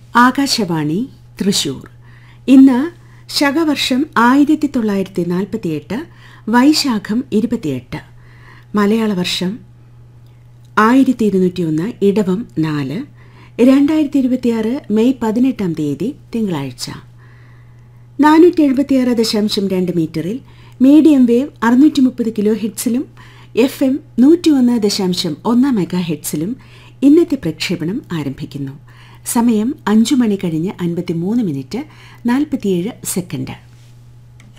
ആകാശവാണി തൃശൂർ ഇന്ന് ശകവർഷം ആയിരത്തി തൊള്ളായിരത്തി നാൽപ്പത്തിയെട്ട് വൈശാഖം ഇരുപത്തിയെട്ട് മലയാള വർഷം ആയിരത്തി ഇരുന്നൂറ്റിയൊന്ന് ഇടവം നാല് രണ്ടായിരത്തി ഇരുപത്തിയാറ് മെയ് പതിനെട്ടാം തീയതി തിങ്കളാഴ്ച നാനൂറ്റി എഴുപത്തിയാറ് ദശാംശം രണ്ട് മീറ്ററിൽ മീഡിയം വേവ് അറുന്നൂറ്റി മുപ്പത് കിലോ ഹെഡ്സിലും എഫ് എം നൂറ്റി ഒന്ന് ദശാംശം ഒന്ന് മെഗാ ഹെഡ്സിലും ഇന്നത്തെ പ്രക്ഷേപണം ആരംഭിക്കുന്നു സമയം അഞ്ചു മണി കഴിഞ്ഞ് അൻപത്തിമൂന്ന് മിനിറ്റ് നാൽപ്പത്തിയേഴ് സെക്കൻഡ്